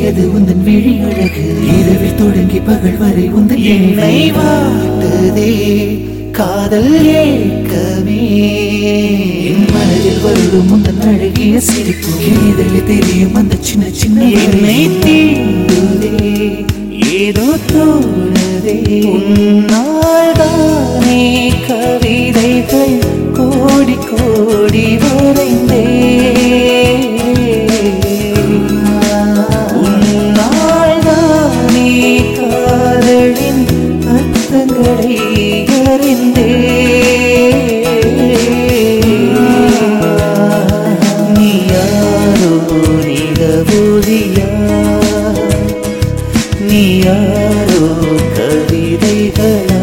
திருடியது உந்தன் விழி அழகு இரவில் தொடங்கி பகல் வரை உந்தன் என்னை வாட்டுதே காதல் ஏக்கமே என் மனதில் வருடும் உந்தன் அழகிய சிரிப்பு இதழில் தெரியும் அந்த சின்ன சின்ன என்னை தீண்டுதே ஏதோ தோணுதே உன்னால்தானே கவிதைகள் கோடி கோடி வரைந்தே உன்னால்தானே காதலின் அர்த்தங்களை அறிந்தே நீ யாரோ நிலவொளியா நீ யாரோ கவிதைகளா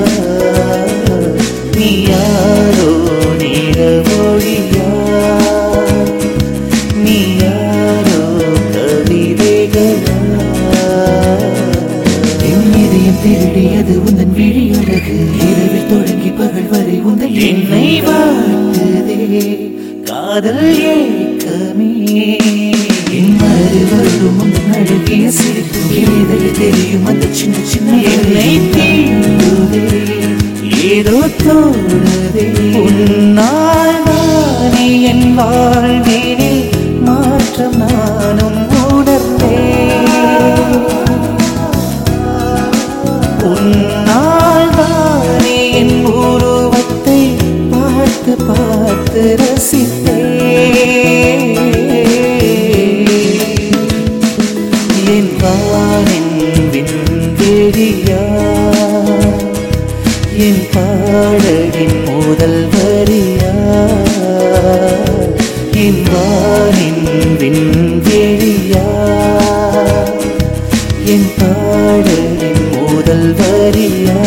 நீ யாரோ நிலவொளியா நீ யாரோ கவிதைகளா என் இதயம் திருடியது உந்தன் விழி அழகு இரவில் தொடங்கி பகல் வரை உந்தன் என்னை வாட்டுதே காதல் ஏக்கமே என் மனதில் வருடும் உந்தன் அழகிய சிரிப்பு இதழில் தெரியும் அந்த சின்ன சின்ன என்னை தீண்டுதே ஏதோ தோணுதே உன்னால் நானே என் வாழ்வினில் மாற்றம் நானும் உணர்ந்தேன் உன்னால் தானே என் உருவத்தை பார்த்து பார்த்து ரசித்தேன் என் வானின் விண்வெளியா என் பாடலின் முதல் வரியா என் வானின் விண்வெளியா என் பாடலின் முதல் வரியா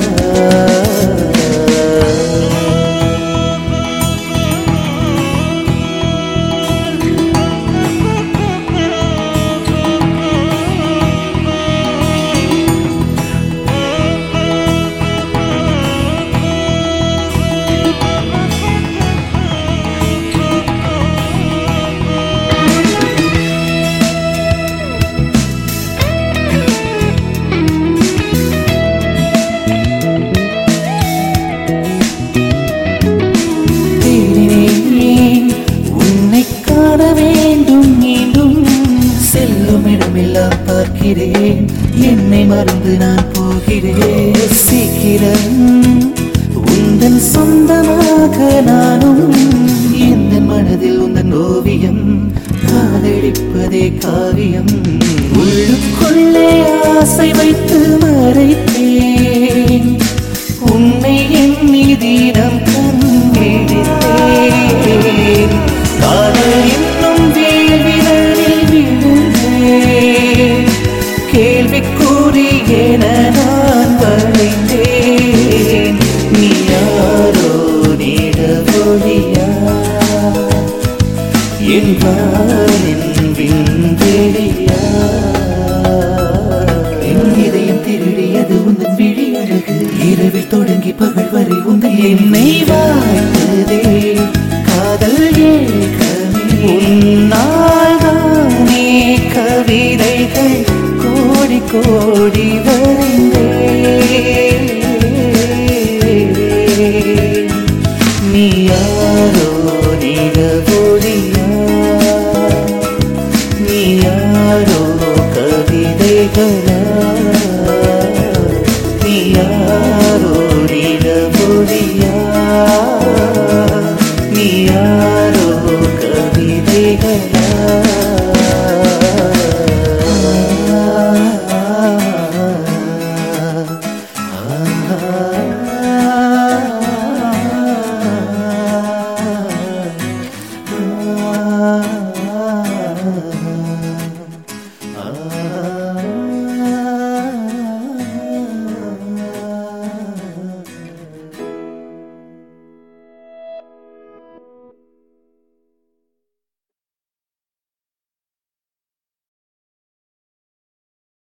தேடினேன் உன்னை காண வேண்டும் மீண்டும் செல்லும் இடமெல்லாம் பார்க்கிறேன் என்னை மறந்து நான் போகிறேன் சீக்கிரம் உந்தன் சொந்தமாக நானும் எந்த மனதில் உந்தன் ஓவியம் காதலிப்பதே காவியம் உள்ளுக்குள்ளே ஆசை வைத்து மறைத்தேன் உன்னை எண்ணி தினம் கண்ணிடித்தேன் காதல் இன்னும் வேள்விதழில் விழுந்தேன் கேள்விக்கூறி என நான் வளைந்தேன் நீ யாரோ நிலவொளியா என் வானின் விண்வெளியா என் இதயம் திருடியது உந்தன் விழி அழகு இரவில் தொடங்கி பகல் வரை உந்தன் என்னை வாழ்த்துதே காதல் ஏக்கமே உன்னால் தானே கவிதைகள் கோடி கோடி வரைந்தே நீ யாரோ நிலவொளியா நீ யாரோ கவிதைகளா நீ யாரோ நிலவொளி